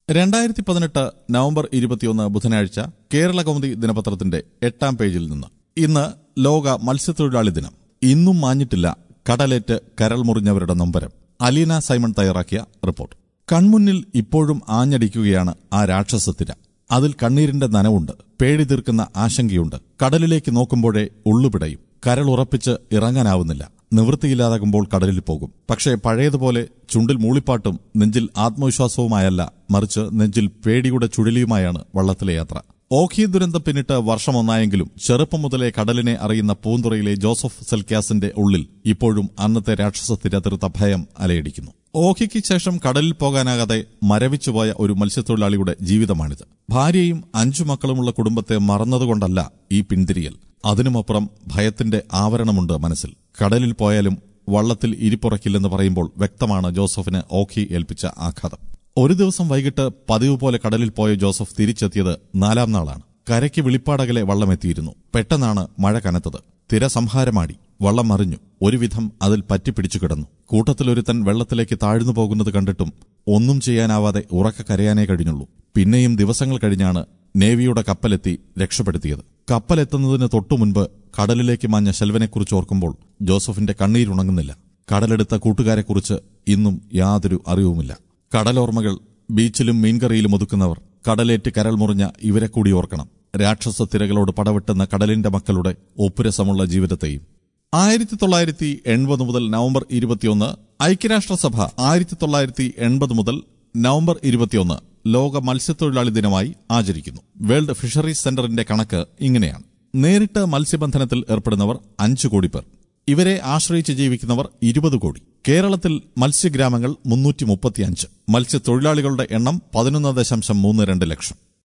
രണ്ടായിരത്തി പതിനെട്ട് നവംബർ ഇരുപത്തിയൊന്ന് ബുധനാഴ്ച കേരള കൗമുദി ദിനപത്രത്തിന്റെ എട്ടാം പേജിൽ നിന്ന് ഇന്ന് ലോക മത്സ്യത്തൊഴിലാളി ദിനം ഇന്നും മാഞ്ഞിട്ടില്ല കടലേറ്റ് കരൾ മുറിഞ്ഞവരുടെ നൊമ്പരം അലീന സൈമൺ തയ്യാറാക്കിയ റിപ്പോർട്ട് കൺമുന്നിൽ ഇപ്പോഴും ആഞ്ഞടിക്കുകയാണ് ആ രാക്ഷസത്തിര അതിൽ കണ്ണീരിന്റെ നനവുണ്ട് പേടി തീർക്കുന്ന ആശങ്കയുണ്ട് കടലിലേക്ക് നോക്കുമ്പോഴേ ഉള്ളുപിടയും കരൾ ഉറപ്പിച്ച് ഇറങ്ങാനാവുന്നില്ല നിവൃത്തിയില്ലാതാകുമ്പോൾ കടലിൽ പോകും പക്ഷേ പഴയതുപോലെ ചുണ്ടിൽ മൂളിപ്പാട്ടും നെഞ്ചിൽ ആത്മവിശ്വാസവുമായല്ല മറിച്ച് നെഞ്ചിൽ പേടിയുടെ ചുഴലിയുമായാണ് വള്ളത്തിലെ യാത്ര ഓഖി ദുരന്തം പിന്നിട്ട് വർഷമൊന്നായെങ്കിലും ചെറുപ്പം മുതലേ കടലിനെ അറിയുന്ന പൂന്തുറയിലെ ജോസഫ് സെൽക്യാസിന്റെ ഉള്ളിൽ ഇപ്പോഴും അന്നത്തെ രാക്ഷസത്തിര തീർത്ത ഭയം അലയടിക്കുന്നു ഓഖിക്ക് ശേഷം കടലിൽ പോകാനാകാതെ മരവിച്ചുപോയ ഒരു മത്സ്യത്തൊഴിലാളിയുടെ ജീവിതമാണിത് ഭാര്യയും അഞ്ചു മക്കളുമുള്ള കുടുംബത്തെ മറന്നതുകൊണ്ടല്ല ഈ പിന്തിരിയൽ അതിനുമപ്പുറം ഭയത്തിന്റെ ആവരണമുണ്ട് മനസ്സിൽ കടലിൽ പോയാലും വള്ളത്തിൽ ഇരിപ്പുറക്കില്ലെന്ന് പറയുമ്പോൾ വ്യക്തമാണ് ജോസഫിന് ഓഖി ഏൽപ്പിച്ച ആഘാതം ഒരു ദിവസം വൈകിട്ട് പതിവ് പോലെ കടലിൽ പോയ ജോസഫ് തിരിച്ചെത്തിയത് നാലാം നാളാണ് കരയ്ക്ക് വിളിപ്പാടകലെ വള്ളമെത്തിയിരുന്നു പെട്ടെന്നാണ് മഴ കനത്തത് തിര സംഹാരമാടി വള്ളം മറിഞ്ഞു ഒരുവിധം അതിൽ പറ്റിപ്പിടിച്ചു കിടന്നു കൂട്ടത്തിലൊരുത്തൻ വെള്ളത്തിലേക്ക് താഴ്ന്നു പോകുന്നത് കണ്ടിട്ടും ഒന്നും ചെയ്യാനാവാതെ ഉറക്ക കരയാനേ കഴിഞ്ഞുള്ളൂ പിന്നെയും ദിവസങ്ങൾ കഴിഞ്ഞാണ് നേവിയുടെ കപ്പലെത്തി രക്ഷപ്പെടുത്തിയത് കപ്പലെത്തുന്നതിന് തൊട്ടു മുൻപ് കടലിലേക്ക് മാഞ്ഞ ശെൽവനെക്കുറിച്ച് ഓർക്കുമ്പോൾ ജോസഫിന്റെ കണ്ണീരുണങ്ങുന്നില്ല കടലെടുത്ത കൂട്ടുകാരെക്കുറിച്ച് ഇന്നും യാതൊരു അറിവുമില്ല കടലോർമ്മകൾ ബീച്ചിലും മീൻകറിയിലും ഒതുക്കുന്നവർ കടലേറ്റ് കരൾ മുറിഞ്ഞ ഇവരെ കൂടി ഓർക്കണം രാക്ഷസ തിരകളോട് പടവെട്ടുന്ന കടലിന്റെ മക്കളുടെ ഒപ്പുരസമുള്ള ജീവിതത്തെയും ആയിരത്തി തൊള്ളായിരത്തി എൺപത് മുതൽ നവംബർ ഇരുപത്തിയൊന്ന് ഐക്യരാഷ്ട്രസഭ ആയിരത്തി തൊള്ളായിരത്തി എൺപത് മുതൽ നവംബർ ഇരുപത്തിയൊന്ന് ലോക മത്സ്യത്തൊഴിലാളി ദിനമായി ആചരിക്കുന്നു വേൾഡ് ഫിഷറീസ് സെന്ററിന്റെ കണക്ക് ഇങ്ങനെയാണ് നേരിട്ട് മത്സ്യബന്ധനത്തിൽ ഏർപ്പെടുന്നവർ അഞ്ചു കോടി പേർ ഇവരെ ആശ്രയിച്ച് ജീവിക്കുന്നവർ ഇരുപത് കോടി കേരളത്തിൽ മത്സ്യഗ്രാമങ്ങൾ മുന്നൂറ്റി മുപ്പത്തിയഞ്ച് മത്സ്യത്തൊഴിലാളികളുടെ എണ്ണം പതിനൊന്ന് ദശാംശം മൂന്ന് രണ്ട് ലക്ഷം